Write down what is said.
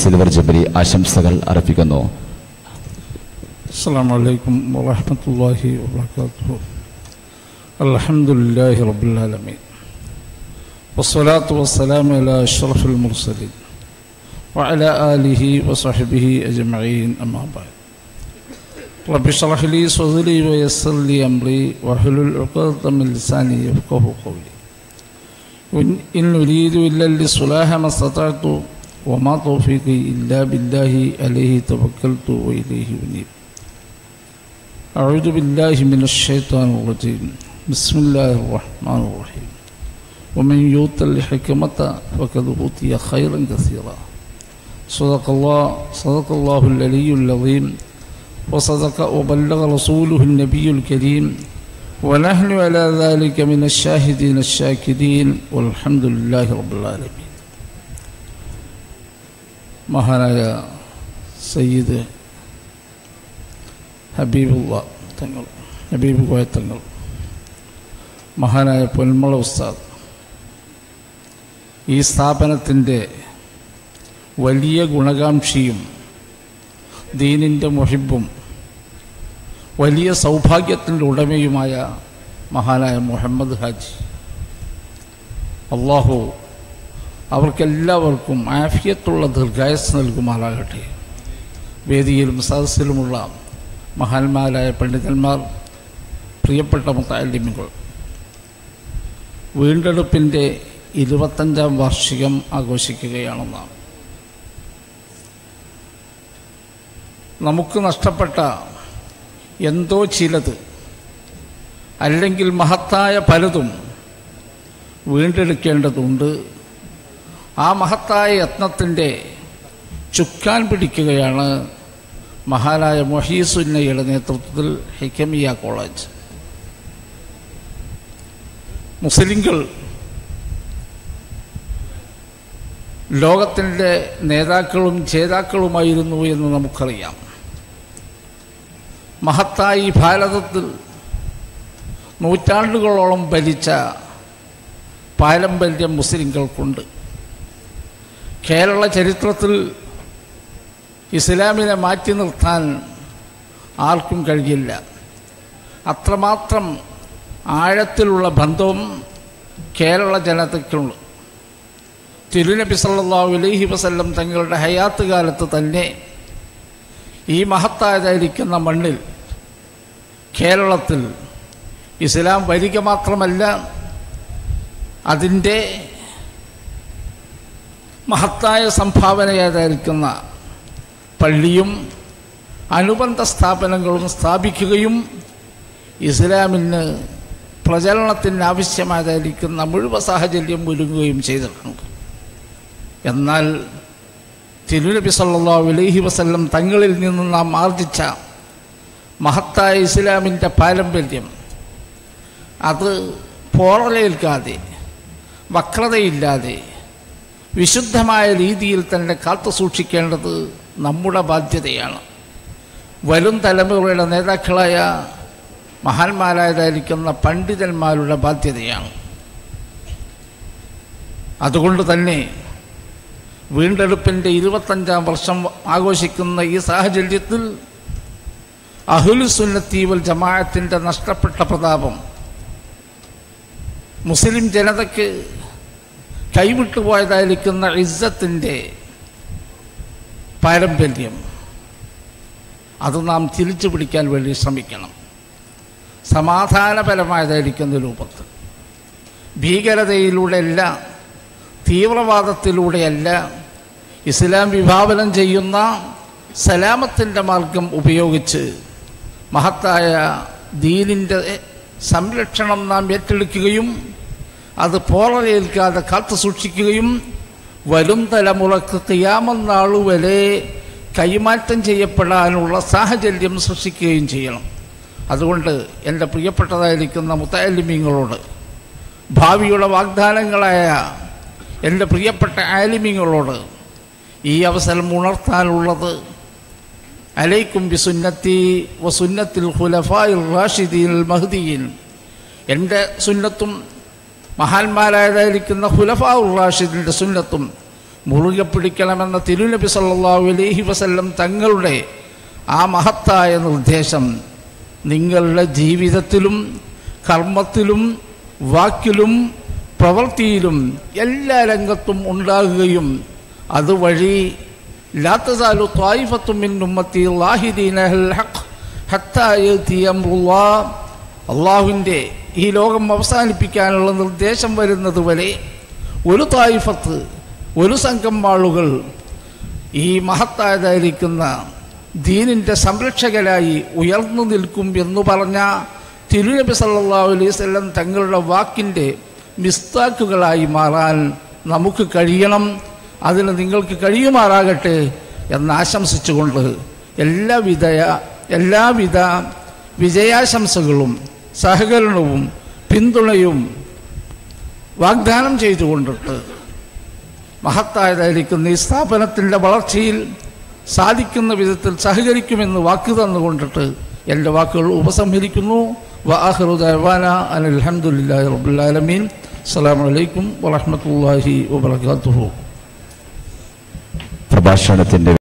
silver ജബലി ആശംസകൾ അർപ്പിക്കുന്നു السلام عليكم ورحمة الله وبركاته الحمد لله رب العالمين والصلاة والسلام على أشرف المرسلين وعلى آله وصحبه أجمعين أما بعد رب اشرح لي صدري ويسر لي أمري واحلل عقدة من لساني يفقه قولي وإن- إن أريد إلا الإصلاح ما استطعت وما توفيقي إلا بالله عليه توكلت وإليه أنيب أعوذ بالله من الشيطان الرجيم بسم الله الرحمن الرحيم ومن يؤت الحكمة فقد أوتي خيرا كثيرا صدق الله صدق الله العلي العظيم وصدق وبلغ رسوله النبي الكريم ونحن على ذلك من الشاهدين الشاكرين والحمد لله رب العالمين മഹാനായ സയ്യിദ് ഹബീബുള്ള തങ്ങൾ ഹബീബ് കോയ തങ്ങൾ മഹാനായ പൊന്മള ഉസ്താദ് ഈ സ്ഥാപനത്തിൻ്റെ വലിയ ഗുണകാംക്ഷിയും ദീനിൻ്റെ മുഹിബും വലിയ സൗഭാഗ്യത്തിൻ്റെ ഉടമയുമായ മഹാനായ മുഹമ്മദ് ഹാജി അള്ളാഹു അവർക്കെല്ലാവർക്കും ആഫിയത്തുള്ള ദീർഘായസ് നൽകുമാറാകട്ടെ വേദിയിലും സദസ്സിലുമുള്ള മഹാന്മാരായ പണ്ഡിതന്മാർ പ്രിയപ്പെട്ട മുത്താലിമികൾ വീണ്ടെടുപ്പിൻ്റെ ഇരുപത്തഞ്ചാം വാർഷികം ആഘോഷിക്കുകയാണെന്നാണ് നമുക്ക് നഷ്ടപ്പെട്ട എന്തോ ചിലത് അല്ലെങ്കിൽ മഹത്തായ പലതും വീണ്ടെടുക്കേണ്ടതുണ്ട് ആ മഹത്തായ യത്നത്തിൻ്റെ ചുക്കാൻ പിടിക്കുകയാണ് മഹാനായ മൊഹീസുന്നയുടെ നേതൃത്വത്തിൽ ഹിക്കമിയ കോളേജ് മുസ്ലിങ്ങൾ ലോകത്തിൻ്റെ നേതാക്കളും ജേതാക്കളുമായിരുന്നു എന്ന് നമുക്കറിയാം മഹത്തായി ഭാരതത്തിൽ നൂറ്റാണ്ടുകളോളം ഭരിച്ച പാരമ്പര്യം മുസ്ലിങ്ങൾക്കുണ്ട് കേരള ചരിത്രത്തിൽ ഇസ്ലാമിനെ മാറ്റി നിർത്താൻ ആർക്കും കഴിയില്ല അത്രമാത്രം ആഴത്തിലുള്ള ബന്ധവും കേരള ജനതയ്ക്കുണ്ട് തിരുനബി സല്ലല്ലാഹു അലൈഹി വസല്ലം തങ്ങളുടെ ഹയാത്ത് കാലത്ത് തന്നെ ഈ മഹത്തായതായിരിക്കുന്ന മണ്ണിൽ കേരളത്തിൽ ഇസ്ലാം വരിക മാത്രമല്ല അതിൻ്റെ മഹത്തായ സംഭാവനയായിരിക്കുന്ന പള്ളിയും അനുബന്ധ സ്ഥാപനങ്ങളും സ്ഥാപിക്കുകയും ഇസ്ലാമിന് പ്രചരണത്തിന് ആവശ്യമായതായിരിക്കുന്ന മുഴുവൻ സാഹചര്യം ഒരുങ്ങുകയും ചെയ്തിട്ടുണ്ട് എന്നാൽ തിരുനബി സല്ലല്ലാഹു അലൈഹി വസല്ലം തങ്ങളിൽ നിന്ന് നാം ആർജിച്ച മഹത്തായ ഇസ്ലാമിൻ്റെ പാരമ്പര്യം അത് പോറലേൽക്കാതെ വക്രതയില്ലാതെ വിശുദ്ധമായ രീതിയിൽ തന്നെ കാത്തു സൂക്ഷിക്കേണ്ടത് നമ്മുടെ ബാധ്യതയാണ് വരും തലമുറയുടെ നേതാക്കളായ മഹാന്മാരായതായിരിക്കുന്ന പണ്ഡിതന്മാരുടെ ബാധ്യതയാണ് അതുകൊണ്ട് തന്നെ വീണ്ടെടുപ്പിൻ്റെ ഇരുപത്തഞ്ചാം വർഷം ആഘോഷിക്കുന്ന ഈ സാഹചര്യത്തിൽ അഹുലുസുന്നത്തീവൽ ജമാഅത്തിൻ്റെ നഷ്ടപ്പെട്ട പ്രതാപം മുസ്ലിം ജനതയ്ക്ക് കൈവിട്ടുപോയതായിരിക്കുന്ന ഇസ്സത്തിൻ്റെ പാരമ്പര്യം അത് നാം തിരിച്ചു പിടിക്കാൻ വേണ്ടി ശ്രമിക്കണം സമാധാനപരമായതായിരിക്കുന്ന രൂപത്തിൽ ഭീകരതയിലൂടെയല്ല തീവ്രവാദത്തിലൂടെയല്ല ഇസ്ലാം വിഭാവനം ചെയ്യുന്ന സലാമത്തിൻ്റെ മാർഗം ഉപയോഗിച്ച് മഹത്തായ ദീനിൻ്റെ സംരക്ഷണം നാം ഏറ്റെടുക്കുകയും അത് പോറലേൽക്കാതെ കാത്തു സൂക്ഷിക്കുകയും വരും തലമുറക്ക് തിയാമെന്നാളു വരെ കൈമാറ്റം ചെയ്യപ്പെടാനുള്ള സാഹചര്യം സൃഷ്ടിക്കുകയും ചെയ്യണം അതുകൊണ്ട് എൻ്റെ പ്രിയപ്പെട്ടതായിരിക്കുന്ന മുത്താലിമ്യങ്ങളോട് ഭാവിയുടെ വാഗ്ദാനങ്ങളായ എൻ്റെ പ്രിയപ്പെട്ട ആലിമ്യങ്ങളോട് ഈ അവസരം ഉണർത്താനുള്ളത് അലൈക്കും ബി സുന്നത്തി വ സുന്നത്തിൽ ഖുലഫായി റാഷിദീൻ മഹ്ദീൻ എൻ്റെ സുന്നത്തും മഹാന്മാരായതായിരിക്കുന്ന ഖുലഫാ റാഷിദിൻ്റെ സുന്നത്തും മുറുകെ പിടിക്കണമെന്ന തിരുനബി സല്ലല്ലാഹു അലൈഹി വസല്ലം തങ്ങളുടെ ആ മഹത്തായ നിർദ്ദേശം നിങ്ങളുടെ ജീവിതത്തിലും കർമ്മത്തിലും വാക്കിലും പ്രവൃത്തിയിലും എല്ലാ രംഗത്തും ഉണ്ടാകുകയും അതുവഴി ലാത്തസാലു ത്വായിഫത്തും മിൻ ഉമ്മത്തി ലാഹിദീന അൽ ഹഖ് ഹത്താ യഅതി അംറുല്ലാഹ് അള്ളാഹുവിൻ്റെ ഈ ലോകം അവസാനിപ്പിക്കാനുള്ള നിർദ്ദേശം വരുന്നത് വരെ ഒരു തായിഫത്ത് ഒരു സംഘം ആളുകൾ ഈ മഹത്തായതായിരിക്കുന്ന ദീനിൻ്റെ സംരക്ഷകരായി ഉയർന്നു നിൽക്കും എന്ന് പറഞ്ഞ തിരുനബി സല്ലല്ലാഹു അലൈഹി വസല്ലം തങ്ങളുടെ വാക്കിൻ്റെ മിസ്താക്കുകളായി മാറാൻ നമുക്ക് കഴിയണം അതിന് നിങ്ങൾക്ക് കഴിയുമാറാകട്ടെ എന്ന് ആശംസിച്ചുകൊണ്ട് എല്ലാവിധ എല്ലാവിധ വിജയാശംസകളും സഹകരണവും പിന്തുണയും വാഗ്ദാനം ചെയ്തുകൊണ്ടിട്ട് മഹത്തായതായിരിക്കുന്ന ഈ സ്ഥാപനത്തിൻ്റെ വളർച്ചയിൽ സാധിക്കുന്ന വിധത്തിൽ സഹകരിക്കുമെന്ന് വാക്ക് തന്നുകൊണ്ടിട്ട് എൻ്റെ വാക്കുകൾ ഉപസംഹരിക്കുന്നു വാഹറു ദവാന അലഹമുല്ലാ റബുല്ലാലമീൻ അസ്സാം വലൈക്കും വാഹമത്തല്ലാഹി വാത്തു പ്രഭാഷണത്തിന്റെ